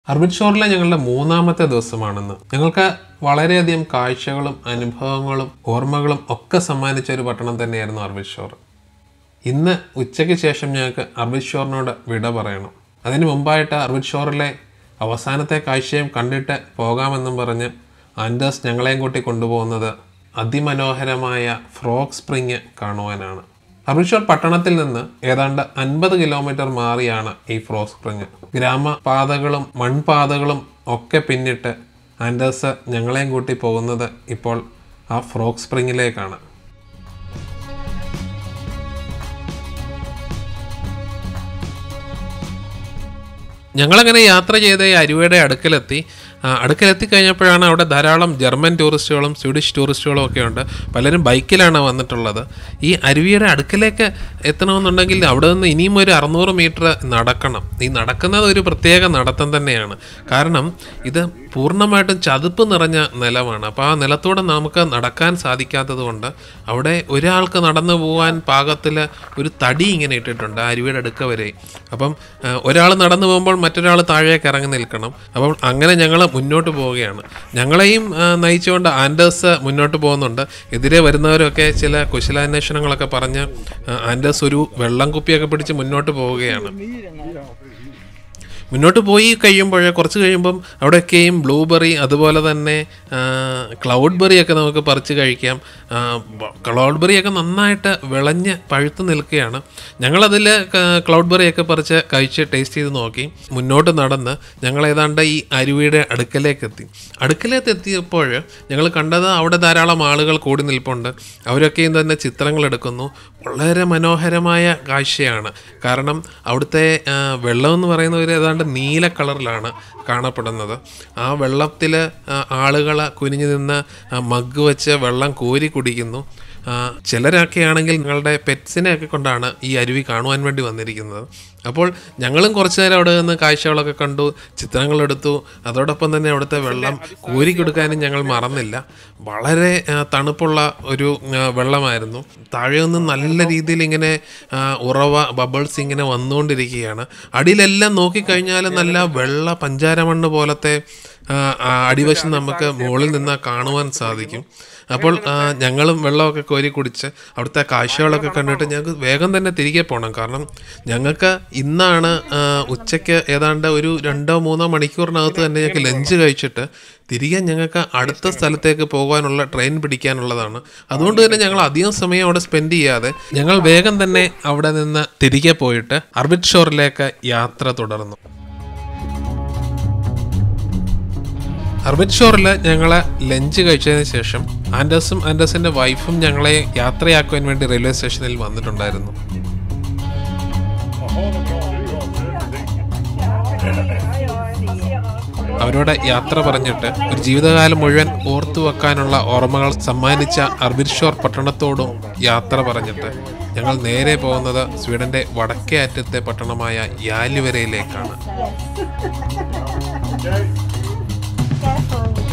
അർബിറ്റ് ഷോറിലെ ഞങ്ങളുടെ മൂന്നാമത്തെ ദിവസമാണെന്ന് ഞങ്ങൾക്ക് വളരെയധികം കാഴ്ചകളും അനുഭവങ്ങളും ഓർമ്മകളും ഒക്കെ സമ്മാനിച്ച ഒരു പട്ടണം തന്നെയായിരുന്നു അർബിറ്റ് ഷോർ ഇന്ന് ഉച്ചയ്ക്ക് ശേഷം ഞങ്ങൾക്ക് അർബിറ്റ് ഷോറിനോട് വിട പറയണം അതിന് മുമ്പായിട്ട് അർബിറ്റ് ഷോറിലെ അവസാനത്തെ കാഴ്ചയും കണ്ടിട്ട് പോകാമെന്നും പറഞ്ഞ് ആൻഡേഴ്സ് ഞങ്ങളെയും കൂട്ടി കൊണ്ടുപോകുന്നത് അതിമനോഹരമായ ഫ്രോഗ് സ്പ്രിങ് കാണുവാനാണ് അർബിഷോർ പട്ടണത്തിൽ നിന്ന് ഏതാണ്ട് അൻപത് കിലോമീറ്റർ മാറിയാണ് ഈ ഫ്രോഗ് സ്പ്രിങ് ഗ്രാമപാതകളും മൺപാതകളും ഒക്കെ പിന്നിട്ട് ആൻഡേഴ്സ് ഞങ്ങളെയും കൂട്ടി പോകുന്നത് ഇപ്പോൾ ആ ഫ്രോഗ് സ്പ്രിങ്ങിലേക്കാണ് ഞങ്ങളങ്ങനെ യാത്ര ചെയ്ത് ഈ അരുവയുടെ അടുക്കലെത്തി ആ, അടുക്കലെത്തി കഴിഞ്ഞപ്പോഴാണ് അവിടെ ധാരാളം ജർമ്മൻ ടൂറിസ്റ്റുകളും സ്വീഡിഷ് ടൂറിസ്റ്റുകളും ഒക്കെ ഉണ്ട് പലരും ബൈക്കിലാണ് വന്നിട്ടുള്ളത് ഈ അരുവിയുടെ അടുക്കലേക്ക് എത്തണമെന്നുണ്ടെങ്കിൽ അവിടെ നിന്ന് ഇനിയും ഒരു അറുന്നൂറ് മീറ്റർ നടക്കണം ഈ നടക്കുന്നത് ഒരു പ്രത്യേക നടത്തം തന്നെയാണ് കാരണം ഇത് പൂർണ്ണമായിട്ടും ചതുപ്പ് നിറഞ്ഞ നിലമാണ് അപ്പോൾ ആ നിലത്തൂടെ നമുക്ക് നടക്കാൻ സാധിക്കാത്തത് കൊണ്ട് അവിടെ ഒരാൾക്ക് നടന്നു പോകാൻ പാകത്തിൽ ഒരു തടി ഇങ്ങനെ ഇട്ടിട്ടുണ്ട് ആ അരുവിയുടെ അടുക്ക വരെ അപ്പം ഒരാൾ നടന്നു പോകുമ്പോൾ മറ്റൊരാൾ താഴേക്ക് ഇറങ്ങി നിൽക്കണം അപ്പം അങ്ങനെ ഞങ്ങൾ മുന്നോട്ട് പോവുകയാണ് ഞങ്ങളെയും ആ, നയിച്ചുകൊണ്ട് ആൻഡേഴ്സ് മുന്നോട്ട് പോകുന്നുണ്ട് എതിരെ വരുന്നവരൊക്കെ ചില കുശലാന്വേഷണങ്ങളൊക്കെ പറഞ്ഞ് ആ, ആൻഡേഴ്സ് ഒരു വെള്ളം കുപ്പിയൊക്കെ പിടിച്ച് മുന്നോട്ട് പോവുകയാണ് മുന്നോട്ട് പോയി കഴിയുമ്പോൾ കുറച്ച് കഴിയുമ്പം അവിടെയൊക്കെയും ബ്ലൂബെറി അതുപോലെ തന്നെ ക്ലൗഡ് ബെറിയൊക്കെ നമുക്ക് പറിച്ച് കഴിക്കാം ക്ലൗഡ് ബെറിയൊക്കെ നന്നായിട്ട് വിളഞ്ഞ് പഴുത്ത് നിൽക്കുകയാണ് ഞങ്ങളതിൽ ക്ലൗഡ് ബെറിയൊക്കെ പറിച്ച് കഴിച്ച് ടേസ്റ്റ് ചെയ്ത് നോക്കി മുന്നോട്ട് നടന്ന് ഞങ്ങൾ ഏതാണ്ട് ഈ അരുവിയുടെ അടുക്കലേക്ക് എത്തി അടുക്കലേക്ക് എത്തിയപ്പോൾ ഞങ്ങൾ കണ്ടത് അവിടെ ധാരാളം ആളുകൾ കൂടി നിൽപ്പുണ്ട് അവരൊക്കെയും തന്നെ ചിത്രങ്ങൾ എടുക്കുന്നു വളരെ മനോഹരമായ കാഴ്ചയാണ് കാരണം അവിടുത്തെ ആ, വെള്ളം എന്ന് പറയുന്നത് ഒരു ഏതാണ്ട് നീല കളറിലാണ് കാണപ്പെടുന്നത് ആ വെള്ളത്തിൽ ആളുകൾ കുനിഞ്ഞു നിന്ന് ആ, മഗ് വെച്ച് വെള്ളം കോരി കുടിക്കുന്നു ആ, ചിലരൊക്കെ ആണെങ്കിൽ നിങ്ങളുടെ പെറ്റ്സിനെയൊക്കെ കൊണ്ടാണ് ഈ അരുവി കാണുവാൻ വേണ്ടി വന്നിരിക്കുന്നത് അപ്പോൾ ഞങ്ങളും കുറച്ച് നേരം അവിടെ നിന്ന് കാഴ്ചകളൊക്കെ കണ്ടു ചിത്രങ്ങളെടുത്തു അതോടൊപ്പം തന്നെ അവിടുത്തെ വെള്ളം കോരി കൊടുക്കാനും ഞങ്ങൾ മറന്നില്ല വളരെ ആ, തണുപ്പുള്ള ഒരു ആ, വെള്ളമായിരുന്നു താഴെ നിന്ന് നല്ല രീതിയിൽ ഇങ്ങനെ ആ, ഉറവ ബബിൾസ് ഇങ്ങനെ വന്നുകൊണ്ടിരിക്കുകയാണ് അടിയിലെല്ലാം നോക്കിക്കഴിഞ്ഞാൽ നല്ല വെള്ള പഞ്ചാരമണ്ണ് പോലത്തെ ആ, ആ, അടിവശം നമുക്ക് മുകളിൽ നിന്ന് കാണുവാൻ സാധിക്കും അപ്പോൾ ആ, ഞങ്ങളും വെള്ളമൊക്കെ കോരി കുടിച്ച് അവിടുത്തെ കാഴ്ചകളൊക്കെ കണ്ടിട്ട് ഞങ്ങൾക്ക് വേഗം തന്നെ തിരികെ പോകണം കാരണം ഞങ്ങൾക്ക് ഇന്നാണ് ആ, ഉച്ചയ്ക്ക് ഏതാണ്ട് ഒരു രണ്ടോ മൂന്നോ മണിക്കൂറിനകത്ത് തന്നെ ഞങ്ങൾക്ക് ലഞ്ച് കഴിച്ചിട്ട് തിരികെ ഞങ്ങൾക്ക് അടുത്ത സ്ഥലത്തേക്ക് പോകാനുള്ള ട്രെയിൻ പിടിക്കാനുള്ളതാണ് അതുകൊണ്ട് തന്നെ ഞങ്ങൾ അധികം സമയം അവിടെ സ്പെൻഡ് ചെയ്യാതെ ഞങ്ങൾ വേഗം തന്നെ അവിടെ നിന്ന് തിരികെ പോയിട്ട് അർബിറ്റ് ഷോറിലേക്ക് യാത്ര തുടർന്നു അർബിറ്റ് ഷോറിൽ ഞങ്ങൾ ലഞ്ച് കഴിച്ചതിന് ശേഷം ആൻഡേഴ്സും ആൻഡേഴ്സിന്റെ വൈഫും ഞങ്ങളെ യാത്രയാക്കുവാൻ വേണ്ടി റെയിൽവേ സ്റ്റേഷനിൽ വന്നിട്ടുണ്ടായിരുന്നു അവരോട് യാത്ര പറഞ്ഞിട്ട് ഒരു ജീവിതകാലം മുഴുവൻ ഓർത്തു വെക്കാനുള്ള ഓർമ്മകൾ സമ്മാനിച്ച അർബിറ്റ് ഷോർ പട്ടണത്തോടും യാത്ര പറഞ്ഞിട്ട് ഞങ്ങൾ നേരെ പോകുന്നത് സ്വീഡന്റെ വടക്കേ അറ്റത്തെ പട്ടണമായ യാലുവരയിലേക്കാണ് Careful.